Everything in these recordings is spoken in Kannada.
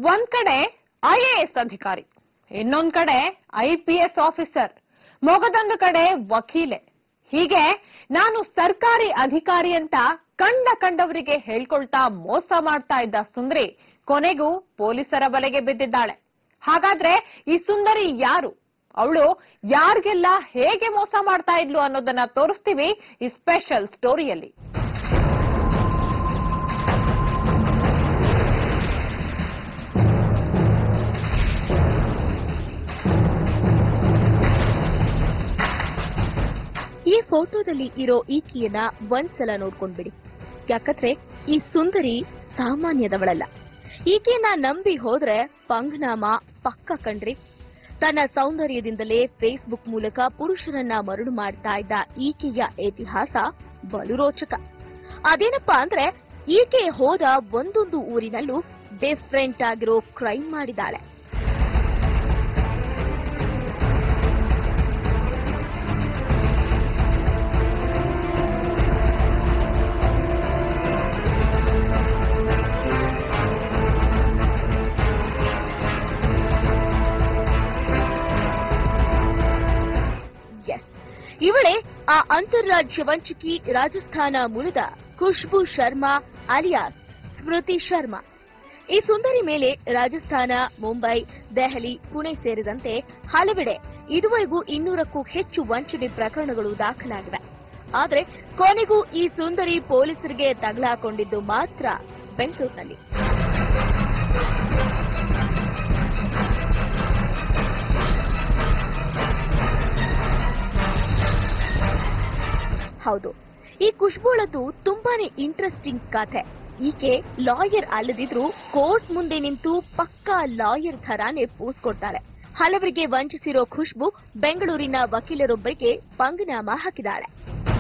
ಒಂದ್ ಕಡೆ ಐಎಎಸ್ ಅಧಿಕಾರಿ ಇನ್ನೊಂದ್ ಕಡೆ ಐಪಿಎಸ್ ಆಫೀಸರ್ ಮೊಗದೊಂದು ಕಡೆ ವಕೀಲೆ ಹೀಗೆ ನಾನು ಸರ್ಕಾರಿ ಅಧಿಕಾರಿ ಅಂತ ಕಂಡ ಕಂಡವರಿಗೆ ಹೇಳ್ಕೊಳ್ತಾ ಮೋಸ ಮಾಡ್ತಾ ಇದ್ದ ಸುಂದರಿ ಕೊನೆಗೂ ಪೊಲೀಸರ ಬಲೆಗೆ ಬಿದ್ದಿದ್ದಾಳೆ ಹಾಗಾದ್ರೆ ಈ ಸುಂದರಿ ಯಾರು ಅವಳು ಯಾರಿಗೆಲ್ಲ ಹೇಗೆ ಮೋಸ ಮಾಡ್ತಾ ಇದ್ಲು ಅನ್ನೋದನ್ನ ತೋರಿಸ್ತೀವಿ ಈ ಸ್ಪೆಷಲ್ ಸ್ಟೋರಿಯಲ್ಲಿ ಈ ಫೋಟೋದಲ್ಲಿ ಇರೋ ಈಕೆಯನ್ನ ಒಂದ್ಸಲ ನೋಡ್ಕೊಂಡ್ಬಿಡಿ ಯಾಕಂದ್ರೆ ಈ ಸುಂದರಿ ಸಾಮಾನ್ಯದವಳಲ್ಲ ಈಕೆಯನ್ನ ನಂಬಿ ಹೋದ್ರೆ ಪಂಗ್ನಾಮ ಪಕ್ಕ ಕಣ್ರಿ ತನ್ನ ಸೌಂದರ್ಯದಿಂದಲೇ ಫೇಸ್ಬುಕ್ ಮೂಲಕ ಪುರುಷರನ್ನ ಮರಳು ಮಾಡ್ತಾ ಇದ್ದ ಈಕೆಯ ಇತಿಹಾಸ ಬಲು ರೋಚಕ ಅದೇನಪ್ಪಾ ಅಂದ್ರೆ ಈಕೆ ಹೋದ ಒಂದೊಂದು ಊರಿನಲ್ಲೂ ಡಿಫ್ರೆಂಟ್ ಆಗಿರೋ ಕ್ರೈಮ್ ಮಾಡಿದಾಳೆ ಎಸ್ ಇವಳೇ ಆ ಅಂತಾರಾಜ್ಯ ವಂಚಕಿ ರಾಜಸ್ಥಾನ ಮೂಲದ ಖುಷ್ಬು ಶರ್ಮಾ ಅಲಿಯಾಸ್ ಸ್ಮೃತಿ ಶರ್ಮಾ ಈ ಸುಂದರಿ ಮೇಲೆ ರಾಜಸ್ಥಾನ ಮುಂಬೈ ದೆಹಲಿ ಪುಣೆ ಸೇರಿದಂತೆ ಹಲವೆಡೆ ಇದುವರೆಗೂ ಇನ್ನೂರಕ್ಕೂ ಹೆಚ್ಚು ವಂಚನೆ ಪ್ರಕರಣಗಳು ದಾಖಲಾಗಿವೆ ಆದರೆ ಕೊನೆಗೂ ಈ ಸುಂದರಿ ಪೊಲೀಸರಿಗೆ ತಗಲಾಕೊಂಡಿದ್ದು ಮಾತ್ರ ಬೆಂಗಳೂರಿನಲ್ಲಿ ಹೌದು ಈ ಖುಷ್ಬುಳದು ತುಂಬಾನೇ ಇಂಟ್ರೆಸ್ಟಿಂಗ್ ಕಥೆ ಈಕೆ ಲಾಯರ್ ಅಲ್ಲದಿದ್ರೂ ಕೋರ್ಟ್ ಮುಂದೆ ನಿಂತು ಪಕ್ಕಾ ಲಾಯರ್ ಥರಾನೇ ಪೋಸ್ ಕೊಡ್ತಾಳೆ ಹಲವರಿಗೆ ವಂಚಿಸಿರೋ ಖುಷ್ಬು ಬೆಂಗಳೂರಿನ ವಕೀಲರೊಬ್ಬರಿಗೆ ಪಂಗನಾಮ ಹಾಕಿದಾಳೆ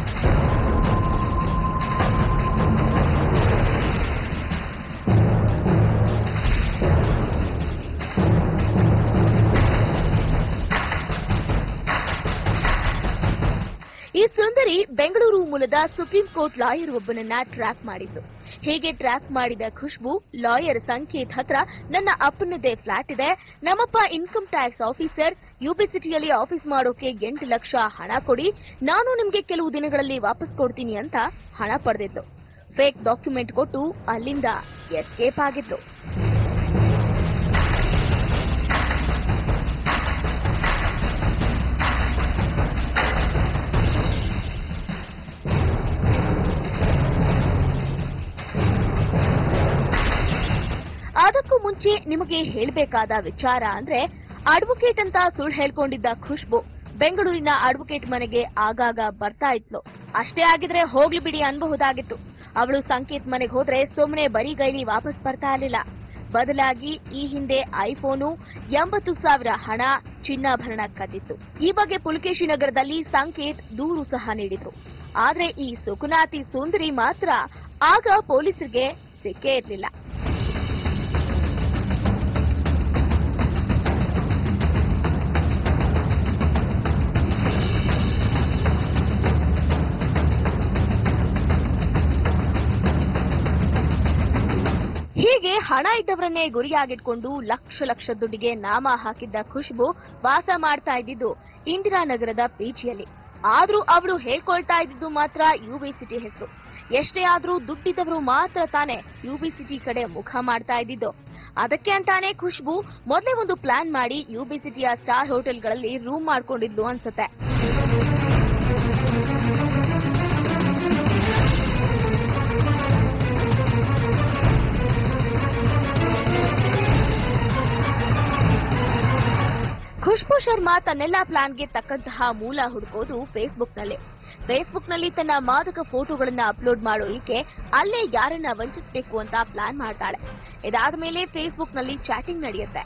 ಈ ಸುಂದರಿ ಬೆಂಗಳೂರು ಮೂಲದ ಸುಪ್ರೀಂ ಕೋರ್ಟ್ ಲಾಯರ್ ಒಬ್ಬನನ್ನ ಟ್ರ್ಯಾಪ್ ಮಾಡಿದ್ದು ಹೀಗೆ ಟ್ರ್ಯಾಪ್ ಮಾಡಿದ ಖುಷ್ಬು ಲಾಯರ್ ಸಂಕೇತ್ ಹತ್ರ ನನ್ನ ಅಪ್ಪನದೇ ಫ್ಲಾಟ್ ಇದೆ ನಮ್ಮಪ್ಪ ಇನ್ಕಮ್ ಟ್ಯಾಕ್ಸ್ ಆಫೀಸರ್ ಯುಬಿಸಿಟಿಯಲ್ಲಿ ಆಫೀಸ್ ಮಾಡೋಕೆ ಎಂಟು ಲಕ್ಷ ಹಣ ಕೊಡಿ ನಾನು ನಿಮ್ಗೆ ಕೆಲವು ದಿನಗಳಲ್ಲಿ ವಾಪಸ್ ಕೊಡ್ತೀನಿ ಅಂತ ಹಣ ಪಡೆದಿದ್ದು ಫೇಕ್ ಡಾಕ್ಯುಮೆಂಟ್ ಕೊಟ್ಟು ಅಲ್ಲಿಂದ ಎಸ್ಕೇಪ್ ಆಗಿದ್ದು ಅದಕ್ಕೂ ಮುಂಚೆ ನಿಮಗೆ ಹೇಳಬೇಕಾದ ವಿಚಾರ ಅಂದ್ರೆ ಅಡ್ವೊಕೇಟ್ ಅಂತ ಸುಳ್ಳು ಹೇಳ್ಕೊಂಡಿದ್ದ ಖುಷ್ಬು ಬೆಂಗಳೂರಿನ ಅಡ್ವೊಕೇಟ್ ಮನೆಗೆ ಆಗಾಗ ಬರ್ತಾ ಇದ್ಲು ಅಷ್ಟೇ ಆಗಿದ್ರೆ ಹೋಗ್ಲಿ ಬಿಡಿ ಅನ್ಬಹುದಾಗಿತ್ತು ಅವಳು ಸಂಕೇತ್ ಮನೆಗೆ ಹೋದ್ರೆ ಸುಮ್ಮನೆ ಬರಿಗೈಲಿ ವಾಪಸ್ ಬರ್ತಾ ಇರಲಿಲ್ಲ ಬದಲಾಗಿ ಈ ಹಿಂದೆ ಐಫೋನು ಎಂಬತ್ತು ಸಾವಿರ ಹಣ ಚಿನ್ನಾಭರಣ ಕದ್ದಿತ್ತು ಈ ಬಗ್ಗೆ ಪುಲಕೇಶಿ ನಗರದಲ್ಲಿ ಸಂಕೇತ್ ದೂರು ಸಹ ನೀಡಿದ್ರು ಆದ್ರೆ ಈ ಸುಕುನಾತಿ ಸುಂದರಿ ಮಾತ್ರ ಆಗ ಪೊಲೀಸರಿಗೆ ಸಿಕ್ಕೇ ಇರ್ಲಿಲ್ಲ ಹೀಗೆ ಹಣ ಇದ್ದವರನ್ನೇ ಗುರಿಯಾಗಿಟ್ಕೊಂಡು ಲಕ್ಷ ಲಕ್ಷ ದುಡ್ಡಿಗೆ ನಾಮ ಹಾಕಿದ್ದ ಖುಷ್ಬು ವಾಸ ಮಾಡ್ತಾ ಇದ್ದಿದ್ದು ಇಂದಿರಾನಗರದ ಪಿಜಿಯಲ್ಲಿ ಆದ್ರೂ ಅವಳು ಹೇಳ್ಕೊಳ್ತಾ ಇದ್ದಿದ್ದು ಮಾತ್ರ ಯುಬಿಸಿಟಿ ಹೆಸರು ಎಷ್ಟೇ ಆದ್ರೂ ದುಡ್ಡಿದ್ದವರು ಮಾತ್ರ ತಾನೇ ಯುಬಿಸಿಟಿ ಕಡೆ ಮುಖ ಮಾಡ್ತಾ ಇದ್ದಿದ್ದು ಅದಕ್ಕೆ ಅಂತಾನೆ ಖುಷ್ಬು ಮೊದಲೇ ಒಂದು ಪ್ಲಾನ್ ಮಾಡಿ ಯುಬಿಸಿಟಿಯ ಸ್ಟಾರ್ ಹೋಟೆಲ್ಗಳಲ್ಲಿ ರೂಮ್ ಮಾಡ್ಕೊಂಡಿದ್ಲು ಅನ್ಸುತ್ತೆ ಖುಷ್ಬು ಶರ್ಮಾ ತನ್ನೆಲ್ಲಾ ಪ್ಲಾನ್ಗೆ ತಕ್ಕಂತಹ ಮೂಲ ಹುಡುಕೋದು ಫೇಸ್ಬುಕ್ನಲ್ಲಿ ಫೇಸ್ಬುಕ್ನಲ್ಲಿ ತನ್ನ ಮಾದಕ ಫೋಟೋಗಳನ್ನ ಅಪ್ಲೋಡ್ ಮಾಡೋ ಈಕೆ ಅಲ್ಲೇ ಯಾರನ್ನ ವಂಚಿಸಬೇಕು ಅಂತ ಪ್ಲಾನ್ ಮಾಡ್ತಾಳೆ ಇದಾದ ಮೇಲೆ ಫೇಸ್ಬುಕ್ನಲ್ಲಿ ಚಾಟಿಂಗ್ ನಡೆಯುತ್ತೆ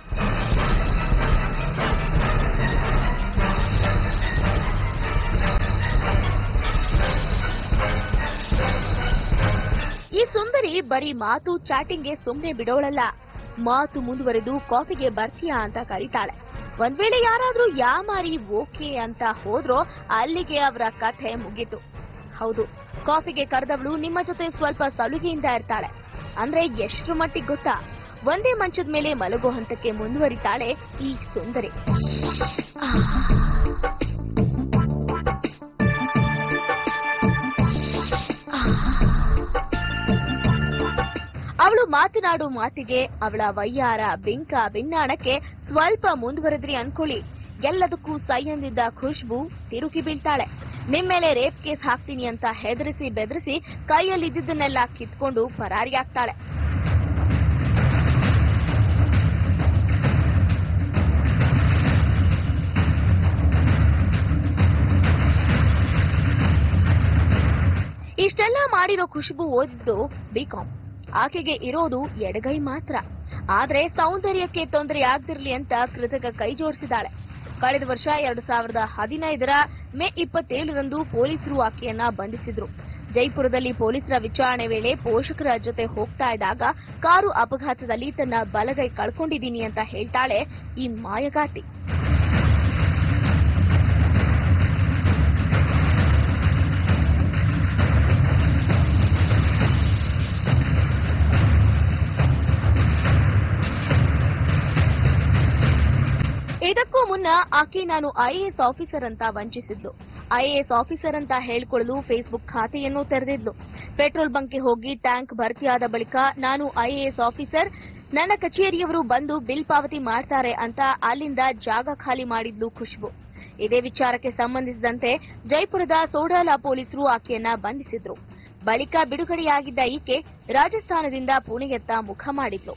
ಈ ಸುಂದರಿ ಬರೀ ಮಾತು ಚಾಟಿಂಗ್ಗೆ ಸುಮ್ನೆ ಬಿಡೋಳಲ್ಲ ಮಾತು ಮುಂದುವರೆದು ಕಾಫಿಗೆ ಬರ್ತೀಯಾ ಅಂತ ಕರೀತಾಳೆ ಒಂದ್ ವೇಳೆ ಯಾರಾದ್ರೂ ಯಾಮಾರಿ ಓಕೆ ಅಂತ ಹೋದ್ರೋ ಅಲ್ಲಿಗೆ ಅವರ ಕಥೆ ಮುಗೀತು ಹೌದು ಕಾಫಿಗೆ ಕರೆದವಳು ನಿಮ್ಮ ಜೊತೆ ಸ್ವಲ್ಪ ಸಲುಗೆಯಿಂದ ಇರ್ತಾಳೆ ಅಂದ್ರೆ ಎಷ್ಟ್ರ ಮಟ್ಟಿಗೆ ಗೊತ್ತಾ ಒಂದೇ ಮಂಚದ ಮೇಲೆ ಮಲಗೋ ಹಂತಕ್ಕೆ ಮುಂದುವರಿತಾಳೆ ಈ ಸುಂದರಿ ಅವಳು ಮಾತನಾಡೋ ಮಾತಿಗೆ ಅವಳ ವಯ್ಯಾರ ಬಿಂಕ ಬಿನ್ನಾಣಕ್ಕೆ ಸ್ವಲ್ಪ ಮುಂದುವರೆದ್ರಿ ಅನ್ಕೊಳ್ಳಿ ಎಲ್ಲದಕ್ಕೂ ಸೈ ಅಂದಿದ್ದ ಖುಷ್ಬು ತಿರುಗಿ ಬೀಳ್ತಾಳೆ ನಿಮ್ಮೇಲೆ ರೇಪ್ ಕೇಸ್ ಹಾಕ್ತೀನಿ ಅಂತ ಹೆದರಿಸಿ ಬೆದರಿಸಿ ಕೈಯಲ್ಲಿದ್ದನ್ನೆಲ್ಲ ಕಿತ್ಕೊಂಡು ಪರಾರಿಯಾಗ್ತಾಳೆ ಇಷ್ಟೆಲ್ಲ ಮಾಡಿರೋ ಖುಷ್ಬು ಓದಿದ್ದು ಬಿಕಾಂ ಆಕೆಗೆ ಇರೋದು ಎಡಗೈ ಮಾತ್ರ ಆದ್ರೆ ಸೌಂದರ್ಯಕ್ಕೆ ತೊಂದರೆ ಆಗ್ತಿರ್ಲಿ ಅಂತ ಕೃತಕ ಕೈ ಜೋಡಿಸಿದಾಳೆ ಕಳೆದ ವರ್ಷ ಎರಡು ಸಾವಿರದ ಹದಿನೈದರ ಮೇ ಇಪ್ಪತ್ತೇಳರಂದು ಪೊಲೀಸರು ಆಕೆಯನ್ನ ಬಂಧಿಸಿದ್ರು ಜೈಪುರದಲ್ಲಿ ಪೊಲೀಸರ ವಿಚಾರಣೆ ವೇಳೆ ಪೋಷಕರ ಜೊತೆ ಹೋಗ್ತಾ ಇದ್ದಾಗ ಕಾರು ಅಪಘಾತದಲ್ಲಿ ತನ್ನ ಬಲಗೈ ಕಳ್ಕೊಂಡಿದ್ದೀನಿ ಅಂತ ಹೇಳ್ತಾಳೆ ಈ ಮಾಯಗಾತಿ ಇದಕ್ಕೂ ಮುನ್ನ ಆಕೆ ನಾನು ಐಎಎಸ್ ಆಫೀಸರ್ ಅಂತ ವಂಚಿಸಿದ್ಲು ಐಎಎಸ್ ಆಫೀಸರ್ ಅಂತ ಹೇಳ್ಕೊಳ್ಳಲು ಫೇಸ್ಬುಕ್ ಖಾತೆಯನ್ನು ತೆರೆದಿದ್ಲು ಪೆಟ್ರೋಲ್ ಬಂಕ್ಗೆ ಹೋಗಿ ಟ್ಯಾಂಕ್ ಭರ್ತಿಯಾದ ಬಳಿಕ ನಾನು ಐಎಎಸ್ ಆಫೀಸರ್ ನನ್ನ ಕಚೇರಿಯವರು ಬಂದು ಬಿಲ್ ಪಾವತಿ ಮಾಡ್ತಾರೆ ಅಂತ ಅಲ್ಲಿಂದ ಜಾಗ ಖಾಲಿ ಮಾಡಿದ್ಲು ಖುಷ್ಬು ಇದೇ ವಿಚಾರಕ್ಕೆ ಸಂಬಂಧಿಸಿದಂತೆ ಜೈಪುರದ ಸೋಡಾಲಾ ಪೊಲೀಸರು ಆಕೆಯನ್ನ ಬಂಧಿಸಿದ್ರು ಬಳಿಕ ಬಿಡುಗಡೆಯಾಗಿದ್ದ ಈಕೆ ರಾಜಸ್ಥಾನದಿಂದ ಪುಣೆಯತ್ತ ಮುಖ ಮಾಡಿದ್ಲು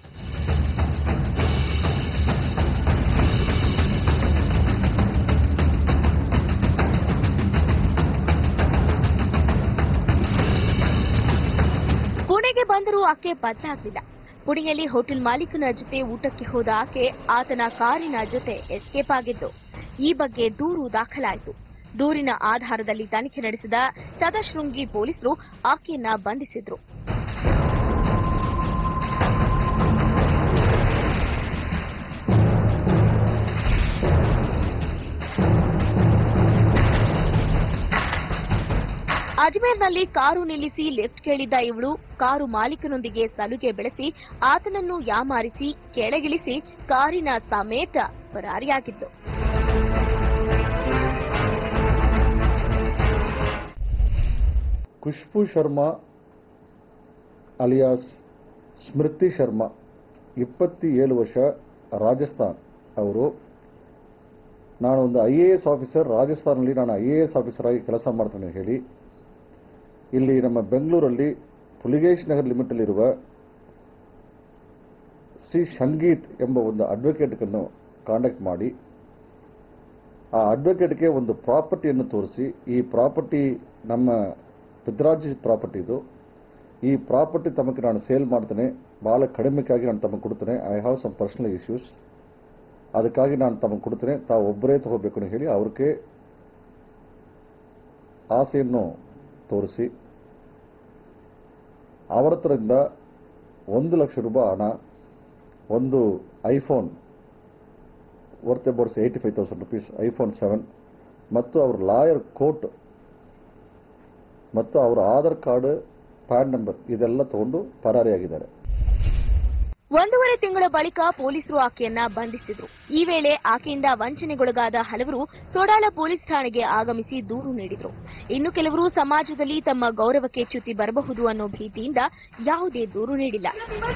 ಪುಣೆಗೆ ಬಂದರೂ ಆಕೆ ಬದಲಾಗಲಿಲ್ಲ ಪುಣೆಯಲ್ಲಿ ಹೋಟೆಲ್ ಮಾಲೀಕನ ಜೊತೆ ಊಟಕ್ಕೆ ಹೋದ ಆಕೆ ಆತನ ಕಾರಿನ ಜೊತೆ ಎಸ್ಕೇಪ್ ಆಗಿದ್ದು ಈ ಬಗ್ಗೆ ದೂರು ದಾಖಲಾಯಿತು ದೂರಿನ ಆಧಾರದಲ್ಲಿ ತನಿಖೆ ನಡೆಸಿದ ಸದಶೃಂಗಿ ಪೊಲೀಸರು ಆಕೆಯನ್ನ ಬಂಧಿಸಿದ್ರು ಅಜ್ಮೇರ್ನಲ್ಲಿ ಕಾರು ನಿಲ್ಲಿಸಿ ಲಿಫ್ಟ್ ಕೇಳಿದ್ದ ಇವಳು ಕಾರು ಮಾಲೀಕನೊಂದಿಗೆ ಸಲುಗೆ ಬೆಳೆಸಿ ಆತನನ್ನು ಯಾಮಾರಿಸಿ ಕೆಳಗಿಳಿಸಿ ಕಾರಿನ ಸಮೇತ ಪರಾರಿಯಾಗಿದ್ದು ಖುಷ್ಬು ಶರ್ಮಾ ಅಲಿಯಾಸ್ ಸ್ಮೃತಿ ಶರ್ಮಾ ಇಪ್ಪತ್ತೇಳು ವರ್ಷ ರಾಜಸ್ಥಾನ್ ಅವರು ನಾನು ಒಂದು ಐ ಎ ಎಸ್ ಆಫೀಸರ್ ರಾಜಸ್ಥಾನಲ್ಲಿ ನಾನು ಐ ಎ ಎಸ್ ಆಫೀಸರ್ ಆಗಿ ಕೆಲಸ ಮಾಡ್ತೇನೆ ಹೇಳಿ ಇಲ್ಲಿ ನಮ್ಮ ಬೆಂಗಳೂರಲ್ಲಿ ಪುಲಿಗೇಶ್ ನಗರ್ ಲಿಮಿಟಲ್ಲಿರುವ ಶ್ರೀ ಸಂಗೀತ್ ಎಂಬ ಒಂದು ಅಡ್ವೊಕೇಟ್ಗಳನ್ನು ಕಾಂಟ್ಯಾಕ್ಟ್ ಮಾಡಿ ಆ ಅಡ್ವೊಕೇಟ್ಗೆ ಒಂದು ಪ್ರಾಪರ್ಟಿಯನ್ನು ತೋರಿಸಿ ಈ ಪ್ರಾಪರ್ಟಿ ನಮ್ಮ ಪಿತ್ರಾಜಿ ಪ್ರಾಪರ್ಟಿ ಇದು ಈ ಪ್ರಾಪರ್ಟಿ ತಮಗೆ ನಾನು ಸೇಲ್ ಮಾಡ್ತೇನೆ ಭಾಳ ಕಡಿಮೆಗಾಗಿ ನಾನು ತಮಗೆ ಕೊಡ್ತೇನೆ I have some personal issues ಅದಕ್ಕಾಗಿ ನಾನು ತಮಗೆ ಕೊಡ್ತೇನೆ ತಾವು ಒಬ್ಬರೇ ತಗೋಬೇಕು ಅಂತ ಹೇಳಿ ಅವ್ರಿಗೆ ಆಸೆಯನ್ನು ತೋರಿಸಿ ಅವರ ಹತ್ರದಿಂದ ಒಂದು ಲಕ್ಷ ರೂಪಾಯಿ ಹಣ ಒಂದು iPhone worth abouts eighty five thousand rupees iPhone seven ಮತ್ತು ಅವ್ರ ಲಾಯರ್ ಕೋಟ್ ಮತ್ತು ಅವರ ಆಧಾರ್ ಕಾರ್ಡ್ ಪ್ಯಾನ್ ನಂಬರ್ ಇದೆಲ್ಲ ತಗೊಂಡು ಪರಾರಿಯಾಗಿದ್ದಾರೆ ಒಂದೂವರೆ ತಿಂಗಳ ಬಳಿಕ ಪೊಲೀಸರು ಆಕೆಯನ್ನ ಬಂಧಿಸಿದ್ರು ಈ ವೇಳೆ ಆಕೆಯಿಂದ ವಂಚನೆಗೊಳಗಾದ ಹಲವರು ಸೋಡಾಲ ಪೊಲೀಸ್ ಠಾಣೆಗೆ ಆಗಮಿಸಿ ದೂರು ನೀಡಿದ್ರು ಇನ್ನು ಕೆಲವರು ಸಮಾಜದಲ್ಲಿ ತಮ್ಮ ಗೌರವಕ್ಕೆ ಚ್ಯುತಿ ಬರಬಹುದು ಅನ್ನೋ ಭೀತಿಯಿಂದ ಯಾವುದೇ ದೂರು ನೀಡಿಲ್ಲ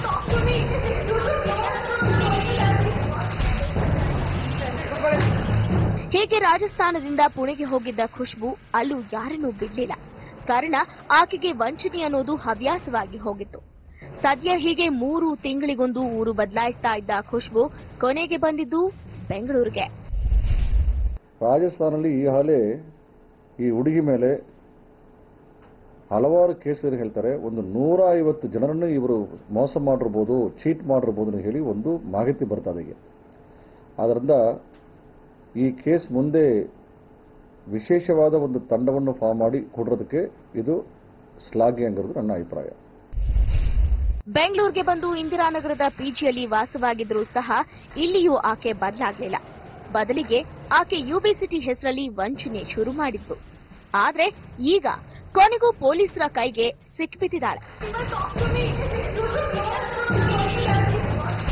ಹೀಗೆ ರಾಜಸ್ಥಾನದಿಂದ ಪುಣೆಗೆ ಹೋಗಿದ್ದ ಖುಷ್ಬು ಅಲ್ಲೂ ಯಾರನ್ನೂ ಬಿಡ್ಲಿಲ್ಲ ಕಾರಣ ಆಕೆಗೆ ವಂಚನೆ ಅನ್ನೋದು ಹವ್ಯಾಸವಾಗಿ ಹೋಗಿತ್ತು ಸದ್ಯ ಹೀಗೆ ಮೂರು ತಿಂಗಳಿಗೊಂದು ಊರು ಬದಲಾಯಿಸ್ತಾ ಇದ್ದ ಖುಷ್ಬು ಕೊನೆಗೆ ಬಂದಿದ್ದು ಬೆಂಗಳೂರಿಗೆ ರಾಜಸ್ಥಾನಲ್ಲಿ ಈ ಹಾಲೆ ಈ ಹುಡುಗಿ ಮೇಲೆ ಹಲವಾರು ಕೇಸನ್ನು ಹೇಳ್ತಾರೆ ಒಂದು ನೂರ ಐವತ್ತು ಜನರನ್ನು ಇವರು ಮೋಸ ಮಾಡಿರ್ಬೋದು ಚೀಟ್ ಮಾಡಿರ್ಬೋದು ಅಂತ ಹೇಳಿ ಒಂದು ಮಾಹಿತಿ ಬರ್ತದೆ ಈಗ ಆದ್ದರಿಂದ ಈ ಕೇಸ್ ಮುಂದೆ ವಿಶೇಷವಾದ ಒಂದು ತಂಡವನ್ನು ಫಾರ್ಮ್ ಮಾಡಿ ಕೊಡೋದಕ್ಕೆ ಇದು ಶ್ಲಾಘ್ಯ ಅಂಗಿರೋದು ನನ್ನ ಅಭಿಪ್ರಾಯ ಬೆಂಗಳೂರಿಗೆ ಬಂದು ಇಂದಿರಾನಗರದ ಪಿಜಿಯಲ್ಲಿ ವಾಸವಾಗಿದ್ರೂ ಸಹ ಇಲ್ಲಿಯೂ ಆಕೆ ಬದಲಾಗ್ಲಿಲ್ಲ ಬದಲಿಗೆ ಆಕೆ ಯುಬಿ ಸಿಟಿ ಹೆಸರಲ್ಲಿ ವಂಚನೆ ಶುರು ಮಾಡಿದ್ದು ಆದ್ರೆ ಈಗ ಕೊನೆಗೂ ಪೊಲೀಸರ ಕೈಗೆ ಸಿಕ್ಬಿಟ್ಟಿದ್ದಾಳೆ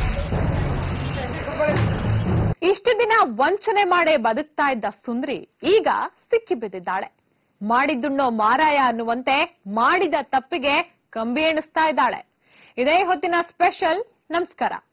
ಇಷ್ಟು ದಿನ ವಂಚನೆ ಮಾಡೇ ಬದುಕ್ತಾ ಇದ್ದ ಸುಂದ್ರಿ ಈಗ ಸಿಕ್ಕಿಬಿದ್ದಿದ್ದಾಳೆ ಮಾಡಿದ್ದುಣ್ಣೋ ಮಾರಾಯ ಅನ್ನುವಂತೆ ಮಾಡಿದ ತಪ್ಪಿಗೆ ಕಂಬಿ ಎಣಿಸ್ತಾ ಇದ್ದಾಳೆ ಇದೇ ಹೊತ್ತಿನ ಸ್ಪೆಷಲ್ ನಮಸ್ಕಾರ